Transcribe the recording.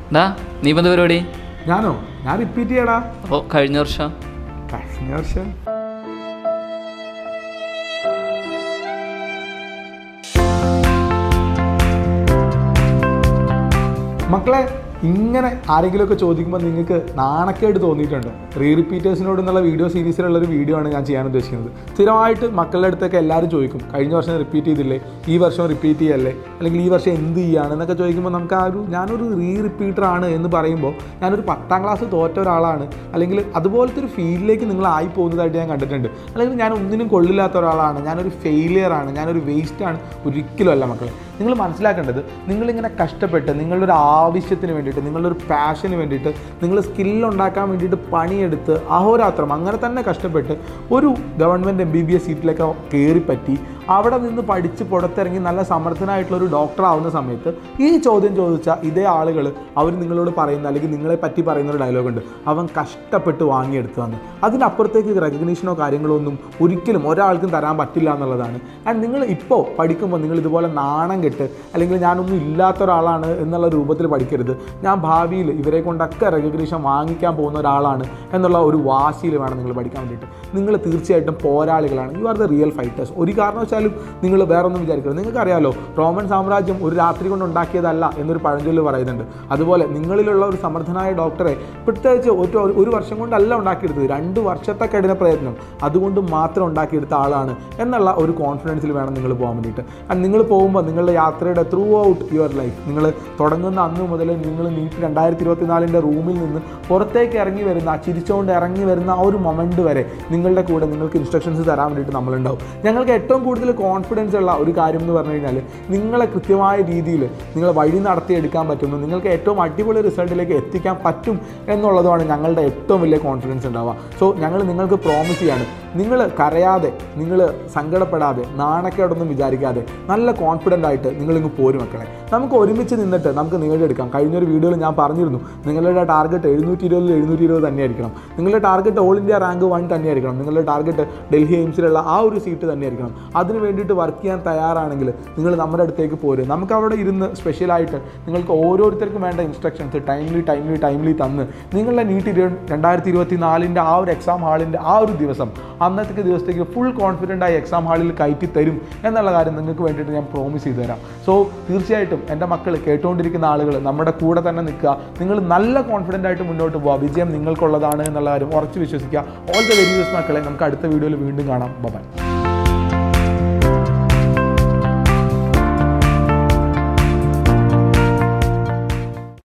ഡാ നീ ഇപ്പം എന്താ പരിപാടി ഞാനോ ഞാൻ റിപ്പീറ്റ് ചെയ്യടാ അപ്പോൾ കഴിഞ്ഞ വർഷം കഴിഞ്ഞ വർഷം മക്കളെ ഇങ്ങനെ ആരെങ്കിലുമൊക്കെ ചോദിക്കുമ്പോൾ നിങ്ങൾക്ക് നാണക്കേട് തോന്നിയിട്ടുണ്ട് റീ റിപ്പീറ്റേഴ്സിനോട് എന്നുള്ള വീഡിയോ സീരീസിലുള്ള ഒരു വീഡിയോ ആണ് ഞാൻ ചെയ്യാൻ ഉദ്ദേശിക്കുന്നത് സ്ഥിരമായിട്ട് മക്കളുടെ അടുത്തൊക്കെ എല്ലാവരും ചോദിക്കും കഴിഞ്ഞ വർഷം റിപ്പീറ്റ് ചെയ്തില്ലേ ഈ വർഷം റിപ്പീറ്റ് ചെയ്യല്ലേ അല്ലെങ്കിൽ ഈ വർഷം എന്ത് ചെയ്യാണ് എന്നൊക്കെ ചോദിക്കുമ്പോൾ നമുക്ക് ആ ഒരു ഞാനൊരു റീ റിപ്പീറ്റർ ആണ് എന്ന് പറയുമ്പോൾ ഞാനൊരു പത്താം ക്ലാസ് തോറ്റ ഒരാളാണ് അല്ലെങ്കിൽ അതുപോലത്തെ ഒരു ഫീൽഡിലേക്ക് നിങ്ങൾ ആയി പോകുന്നതായിട്ട് ഞാൻ കണ്ടിട്ടുണ്ട് അല്ലെങ്കിൽ ഞാൻ ഒന്നിനും കൊള്ളില്ലാത്ത ഒരാളാണ് ഞാനൊരു ഫെയിലിയർ ആണ് ഞാനൊരു വേസ്റ്റ് ആണ് ഒരിക്കലും അല്ല മക്കളെ നിങ്ങൾ മനസ്സിലാക്കേണ്ടത് നിങ്ങളിങ്ങനെ കഷ്ടപ്പെട്ട് നിങ്ങളുടെ ഒരു ആവശ്യത്തിന് വേണ്ടിയിട്ട് നിങ്ങളുടെ ഒരു പാഷന് വേണ്ടിയിട്ട് നിങ്ങൾ സ്കില്ലുണ്ടാക്കാൻ വേണ്ടിയിട്ട് പണിയെടുത്ത് അഹോരാത്രം അങ്ങനെ തന്നെ കഷ്ടപ്പെട്ട് ഒരു government M B B S സീറ്റിലേക്ക് കയറിപ്പറ്റി അവിടെ നിന്ന് പഠിച്ച് പുറത്തിറങ്ങി നല്ല സമർത്ഥനായിട്ടുള്ള ഒരു ഡോക്ടർ ആവുന്ന സമയത്ത് ഈ ചോദ്യം ചോദിച്ച ഇതേ ആളുകൾ അവർ നിങ്ങളോട് പറയുന്ന അല്ലെങ്കിൽ നിങ്ങളെ പറ്റി പറയുന്ന ഒരു ഡയലോഗ് ഉണ്ട് അവൻ കഷ്ടപ്പെട്ട് വാങ്ങിയെടുത്തതാണ് അതിനപ്പുറത്തേക്ക് റെക്കഗ്നീഷനോ കാര്യങ്ങളോ ഒന്നും ഒരിക്കലും ഒരാൾക്കും തരാൻ പറ്റില്ല എന്നുള്ളതാണ് ആൻഡ് നിങ്ങൾ ഇപ്പോൾ പഠിക്കുമ്പോൾ നിങ്ങൾ ഇതുപോലെ നാണം കെട്ട് അല്ലെങ്കിൽ ഞാനൊന്നും ഇല്ലാത്ത ഒരാളാണ് എന്നുള്ള രൂപത്തിൽ പഠിക്കരുത് ഞാൻ ഭാവിയിൽ ഇവരെ കൊണ്ടൊക്കെ റെക്കഗ്നീഷൻ വാങ്ങിക്കാൻ പോകുന്ന ഒരാളാണ് എന്നുള്ള ഒരു വാശിയിൽ വേണം നിങ്ങൾ പഠിക്കാൻ വേണ്ടിയിട്ട് നിങ്ങൾ തീർച്ചയായിട്ടും പോരാളികളാണ് you are the real fighters ഒരു കാരണവശാലും നിങ്ങൾ വേറെ ഒന്നും വിചാരിക്കരുത് നിങ്ങൾക്കറിയാലോ റോമൻ സാമ്രാജ്യം ഒരു രാത്രി കൊണ്ട് ഉണ്ടാക്കിയതല്ല എന്നൊരു പഴഞ്ചൊല്ല് പറയുന്നുണ്ട് അതുപോലെ നിങ്ങളിലുള്ള ഒരു സമർത്ഥനായ ഡോക്ടറെ പ്രത്യേകിച്ച് ഒരു ഒരു വർഷം കൊണ്ടല്ല ഉണ്ടാക്കിയെടുത്തത് രണ്ട് വർഷത്തെ കഠിന പ്രയത്നം അതുകൊണ്ട് മാത്രം ഉണ്ടാക്കിയെടുത്ത ആളാണ് എന്നുള്ള ഒരു കോൺഫിഡൻസിൽ വേണം നിങ്ങൾ പോകാൻ വേണ്ടിയിട്ട് ആൻഡ് നിങ്ങൾ പോകുമ്പോൾ നിങ്ങളുടെ യാത്രയുടെ ത്രൂ ഔട്ട് യുവർ ലൈഫ് നിങ്ങൾ തുടങ്ങുന്ന അന്ന് മുതൽ നിങ്ങൾ നീറ്റ് രണ്ടായിരത്തി ഇരുപത്തിനാലിൻ്റെ റൂമിൽ നിന്ന് പുറത്തേക്ക് ഇറങ്ങി വരുന്ന ആ ചിരിച്ചുകൊണ്ട് ഇറങ്ങി വരുന്ന ആ ഒരു മൊമെൻറ്റ് വരെ നിങ്ങളുടെ കൂടെ നിങ്ങൾക്ക് ഇൻസ്ട്രക്ഷൻസ് തരാൻ വേണ്ടിയിട്ട് നമ്മളുണ്ടാവും ഞങ്ങൾക്ക് ഏറ്റവും കൂടുതൽ കോൺഫിഡൻസ് ഉള്ള ഒരു കാര്യം എന്ന് പറഞ്ഞു കഴിഞ്ഞാൽ നിങ്ങളെ കൃത്യമായ രീതിയിൽ നിങ്ങൾ വഴി നടത്തിയെടുക്കാൻ പറ്റുന്നു നിങ്ങൾക്ക് ഏറ്റവും അടിപൊളി റിസൾട്ടിലേക്ക് എത്തിക്കാൻ പറ്റും എന്നുള്ളതാണ് ഞങ്ങളുടെ ഏറ്റവും വലിയ കോൺഫിഡൻസ് ഉണ്ടാവുക സോ ഞങ്ങൾ നിങ്ങൾക്ക് പ്രോമിസ് ചെയ്യാണ് നിങ്ങൾ കരയാതെ നിങ്ങൾ സങ്കടപ്പെടാതെ നാണക്കേടൊന്നും വിചാരിക്കാതെ നല്ല കോൺഫിഡൻ്റ് ആയിട്ട് നിങ്ങളിങ്ങ് പോരും മക്കളെ നമുക്ക് ഒരുമിച്ച് നിന്നിട്ട് നമുക്ക് നേടിയെടുക്കാം കഴിഞ്ഞൊരു വീഡിയോയിൽ ഞാൻ പറഞ്ഞിരുന്നു നിങ്ങളുടെ ടാർഗറ്റ് എഴുന്നൂറ്റി ഇരുപതിൽ എഴുന്നൂറ്റി ഇരുപത് തന്നെയായിരിക്കണം നിങ്ങളുടെ target all India rank one തന്നെയായിരിക്കണം നിങ്ങളുടെ ടാർഗറ്റ് ഡൽഹി എയിംസിലുള്ള ആ ഒരു സീറ്റ് തന്നെയായിരിക്കണം അതിന് വേണ്ടിയിട്ട് വർക്ക് ചെയ്യാൻ തയ്യാറാണെങ്കിൽ നിങ്ങൾ നമ്മുടെ അടുത്തേക്ക് പോരും നമുക്ക് അവിടെ ഇരുന്ന് സ്പെഷ്യലായിട്ട് നിങ്ങൾക്ക് ഓരോരുത്തർക്കും വേണ്ട ഇൻസ്ട്രക്ഷൻസ് ടൈംലി ടൈംലി ടൈംലി തന്ന് നിങ്ങളുടെ നീറ്റ് ഇരു രണ്ടായിരത്തി ഇരുപത്തി നാലിൻ്റെ ആ ഒരു എക്സാം ഹാളിൻ്റെ ആ ഒരു ദിവസം അന്നത്തെ ദിവസത്തേക്ക് ഫുൾ കോൺഫിഡൻ്റ് ആയി എക്സാം ഹാളിൽ കയറ്റി തരും എന്നുള്ള കാര്യം നിങ്ങൾക്ക് വേണ്ടിയിട്ട് ഞാൻ പ്രോമിസ് ചെയ്തു തരാം സോ തീർച്ചയായിട്ടും എൻ്റെ മക്കൾ കേട്ടുകൊണ്ടിരിക്കുന്ന ആളുകൾ നമ്മുടെ കൂടെ തന്നെ നിൽക്കുക നിങ്ങൾ നല്ല കോൺഫിഡൻ്റ് ആയിട്ട് മുന്നോട്ട് പോവുക വിജയം നിങ്ങൾക്കുള്ളതാണ് എന്നുള്ള കാര്യം ഉറച്ച് വിശ്വസിക്കുക ഓൾ ദ വെരി ബെസ്റ്റ് മക്കളെ നമുക്ക് അടുത്ത വീഡിയോയിൽ വീണ്ടും കാണാം ബൈ